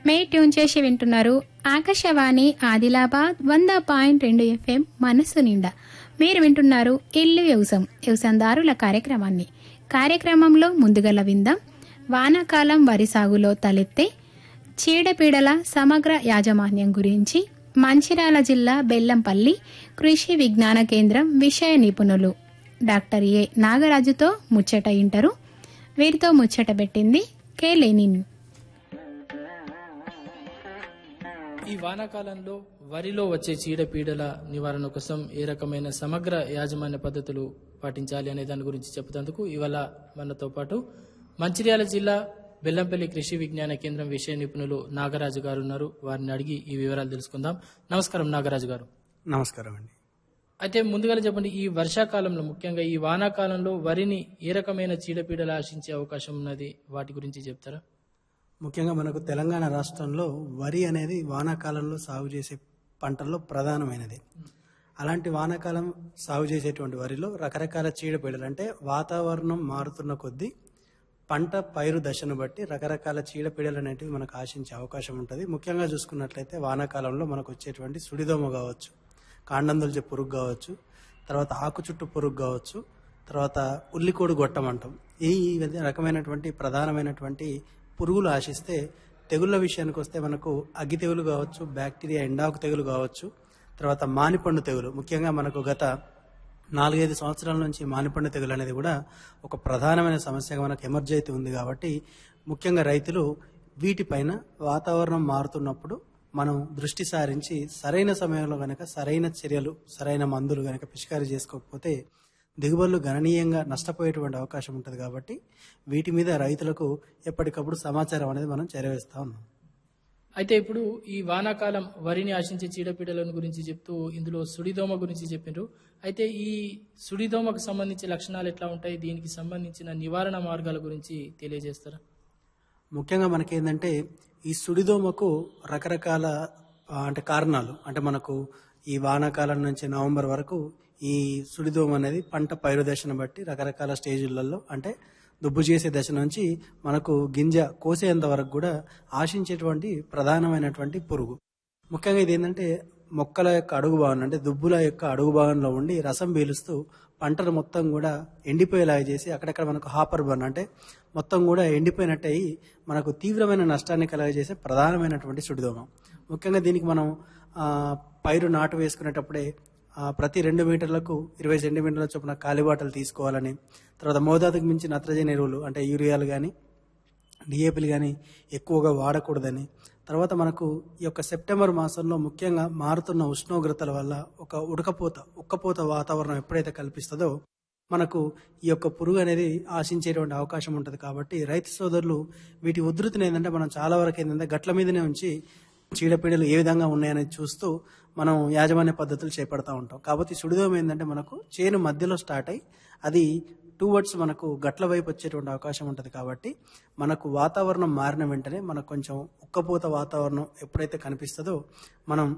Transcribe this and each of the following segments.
మే tune చేసి వింటున్నారు ఆకాశవాణి ఆదిలాబాద్ వంద పాయింట్ రెండు ఎఫ్ఎం మనస్సు నిండా మీరు వింటున్నారు ఇల్లు వ్యవసం వ్యవసాయదారుల కార్యక్రమాన్ని కార్యక్రమంలో ముందుగల విందాం వానాకాలం వరి సాగులో తలెత్తే చీడపీడల సమగ్ర యాజమాన్యం గురించి మంచిర్యాల జిల్లా బెల్లంపల్లి కృషి విజ్ఞాన కేంద్రం విషయ నిపుణులు డాక్టర్ ఏ నాగరాజుతో ముచ్చట ఇంటరు వీరితో ముచ్చట పెట్టింది కే లెనిన్ ఈ వానాకాలంలో వరిలో వచ్చే చీడపీడల నివారణ కోసం ఏ రకమైన సమగ్ర యాజమాన్య పద్ధతులు పాటించాలి అనే దాని గురించి చెప్పుతందుకు ఇవాళ మనతో పాటు మంచిర్యాల జిల్లా బెల్లంపల్లి కృషి విజ్ఞాన కేంద్రం విషయ నిపుణులు నాగరాజు గారు ఉన్నారు వారిని అడిగి ఈ వివరాలు తెలుసుకుందాం నమస్కారం నాగరాజు గారు నమస్కారం అండి అయితే ముందుగా చెప్పండి ఈ వర్షాకాలంలో ముఖ్యంగా ఈ వానాకాలంలో వరిని ఏ రకమైన చీడపీడలు ఆశించే అవకాశం ఉన్నది వాటి గురించి చెప్తారా ముఖ్యంగా మనకు తెలంగాణ రాష్ట్రంలో వరి అనేది వానాకాలంలో సాగు చేసే పంటల్లో ప్రధానమైనది అలాంటి వానాకాలం సాగు చేసేటువంటి వరిలో రకరకాల చీడపీడలు అంటే వాతావరణం మారుతున్న కొద్దీ పంట పైరు దశను బట్టి రకరకాల చీడపీడలు అనేటివి మనకు ఆశించే అవకాశం ఉంటుంది ముఖ్యంగా చూసుకున్నట్లయితే వానాకాలంలో మనకు వచ్చేటువంటి సుడిదోమ కావచ్చు కాండందొల్చే పురుగు కావచ్చు తర్వాత ఆకు చుట్టూ పురుగు కావచ్చు తర్వాత ఉల్లికోడు గొట్టం అంటాం ఈ విధ- రకమైనటువంటి ప్రధానమైనటువంటి పురుగులు ఆశిస్తే తెగుళ్ళ విషయానికి వస్తే మనకు అగ్గి తెగులు కావచ్చు బ్యాక్టీరియా ఎండాకు తెగులు కావచ్చు తర్వాత మానిపండు తెగులు ముఖ్యంగా మనకు గత నాలుగైదు సంవత్సరాల నుంచి మానిపండు తెగులు అనేది కూడా ఒక ప్రధానమైన సమస్యగా మనకు ఎమర్జీ అయితే ఉంది కాబట్టి ముఖ్యంగా రైతులు వీటిపైన వాతావరణం మారుతున్నప్పుడు మనం దృష్టి సారించి సరైన సమయంలో గనక సరైన చర్యలు సరైన మందులు గనక పిచికారీ చేసుకోకపోతే దిగుబడులు గణనీయంగా నష్టపోయేటువంటి అవకాశం ఉంటుంది కాబట్టి వీటి మీద రైతులకు ఎప్పటికప్పుడు సమాచారం అనేది మనం చేరవేస్తా ఉన్నాం అయితే ఇప్పుడు ఈ వానాకాలం వరిని ఆశించే చీడపీడలను గురించి చెప్తూ ఇందులో సుడిదోమ గురించి చెప్పిండ్రు అయితే ఈ సుడిదోమకు సంబంధించి లక్షణాలు ఎట్లా ఉంటాయి దీనికి సంబంధించిన నివారణ మార్గాల గురించి తెలియజేస్తారా ముఖ్యంగా మనకేంటంటే ఈ సుడిదోమకు రకరకాల ఆ, అంటే కారణాలు అంటే మనకు ఈ వానాకాలం నుంచి నవంబర్ వరకు ఈ సుడిదోమ అనేది పంట పైరు దశను బట్టి రకరకాల స్టేజులలో అంటే దుబ్బు చేసే దశ నుంచి మనకు గింజ కోసేంత వరకు కూడా ఆశించేటువంటి ప్రధానమైనటువంటి పురుగు ముఖ్యంగా ఇది ఏంటంటే మొక్కల యొక్క అడుగు భాగం అంటే దుబ్బుల యొక్క అడుగు భాగంలో ఉండి రసం పీలుస్తూ పంటను మొత్తం కూడా ఎండిపోయేలాగా చేసి అక్కడక్కడ మనకు హాపర్ బర్న్ అంటే మొత్తం కూడా ఎండిపోయినట్టు అయ్యి మనకు తీవ్రమైన నష్టాన్ని కలగజేసే ప్రధానమైనటువంటి సుడిదోమ ముఖ్యంగా దీనికి మనం ఆ, పైరు నాటు వేసుకునేటప్పుడే ఆ, ప్రతి రెండు మీటర్లకు ఇరవై సెంటీమీటర్ల చొప్పున కాలిబాటలు తీసుకోవాలని తర్వాత మోతాదుకు మించి నత్రజని ఎరువులు అంటే యూరియాలు కానీ డిఏపీలు కానీ ఎక్కువగా వాడకూడదని తర్వాత మనకు ఈ యొక్క సెప్టెంబర్ మాసంలో ముఖ్యంగా మారుతున్న ఉష్ణోగ్రతల వల్ల ఒక ఉడకపోత ఉక్కపోత వాతావరణం ఎప్పుడైతే కల్పిస్తుందో మనకు ఈ యొక్క పురుగు అనేది ఆశించేటువంటి అవకాశం ఉంటుంది కాబట్టి రైతు సోదరులు వీటి ఉధృతిని ఏంటంటే మనం చాలా వరకు ఏంటంటే గట్ల మీదనే ఉంచి చీడపీడలు ఏ విధంగా ఉన్నాయనేది చూస్తూ మనం యాజమాన్య పద్ధతులు చేపడతా ఉంటాం కాబట్టి సుడిదోమ ఏంటంటే మనకు చేను మధ్యలో స్టార్ట్ అయ్యి అది టూ వర్డ్స్ మనకు గట్ల వైపు వచ్చేటువంటి అవకాశం ఉంటుంది కాబట్టి మనకు వాతావరణం మారిన వెంటనే మనకు కొంచెం ఉక్కపోత వాతావరణం ఎప్పుడైతే కనిపిస్తుందో మనం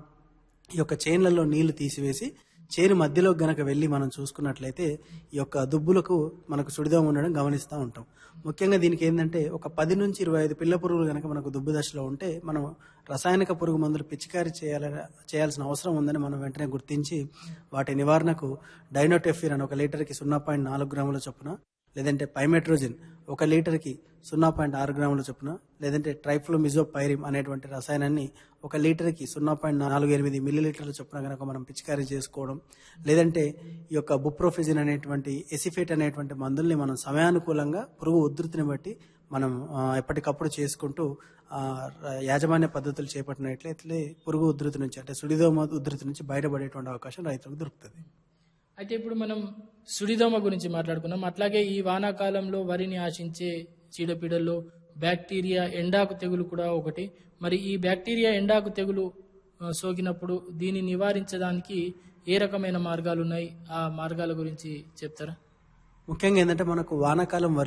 ఈ యొక్క చైన్లలో నీళ్లు తీసివేసి చేను మధ్యలో గనక వెళ్ళి మనం చూసుకున్నట్లయితే ఈ యొక్క దుబ్బులకు మనకు సుడిదోమ ఉండడం గమనిస్తూ ఉంటాం ముఖ్యంగా దీనికి ఏంటంటే ఒక పది నుంచి ఇరవై ఐదు పిల్ల పురుగులు కనుక మనకు దుబ్బు దశలో ఉంటే మనం రసాయనిక పురుగు మందులు పిచికారీ చేయాలని చేయాల్సిన అవసరం ఉందని మనం వెంటనే గుర్తించి వాటి నివారణకు డైనోటెఫిన్ అని ఒక లీటర్కి సున్నా పాయింట్ నాలుగు గ్రాముల చొప్పున లేదంటే పైమెట్రోజిన్ ఒక లీటర్కి సున్నా పాయింట్ ఆరు గ్రాముల చొప్పున లేదంటే ట్రైఫ్లోమిజోపైరిమ్ అనేటువంటి రసాయనాన్ని ఒక లీటర్కి సున్నా పాయింట్ నాలుగు ఎనిమిది మిల్లీ లీటర్ల చొప్పున కనుక మనం పిచికారీ చేసుకోవడం లేదంటే ఈ యొక్క బుప్రోఫిజిన్ అనేటువంటి ఎసిఫేట్ అనేటువంటి మందుల్ని మనం సమయానుకూలంగా పురుగు ఉధృతిని బట్టి మనం ఆ, ఎప్పటికప్పుడు చేసుకుంటూ ఆ, ర- యాజమాన్య పద్ధతులు చేపట్టినట్లయితే పురుగు ఉధృతి నుంచి అంటే సుడిదోమ ఉధృతి నుంచి బయటపడేటువంటి అవకాశం రైతులకు దొరుకుతుంది అయితే ఇప్పుడు మనం సుడిదోమ గురించి మాట్లాడుకున్నాం అట్లాగే ఈ వానాకాలంలో వరిని ఆశించే చీడపీడల్లో బ్యాక్టీరియా ఎండాకు తెగులు కూడా ఒకటి మరి ఈ బ్యాక్టీరియా ఎండాకు తెగులు ఆ, సోకినప్పుడు దీన్ని నివారించడానికి ఏ రకమైన మార్గాలు ఉన్నాయి ఆ మార్గాల గురించి చెప్తారా ముఖ్యంగా ఏంటంటే మనకు వానాకాలం వరి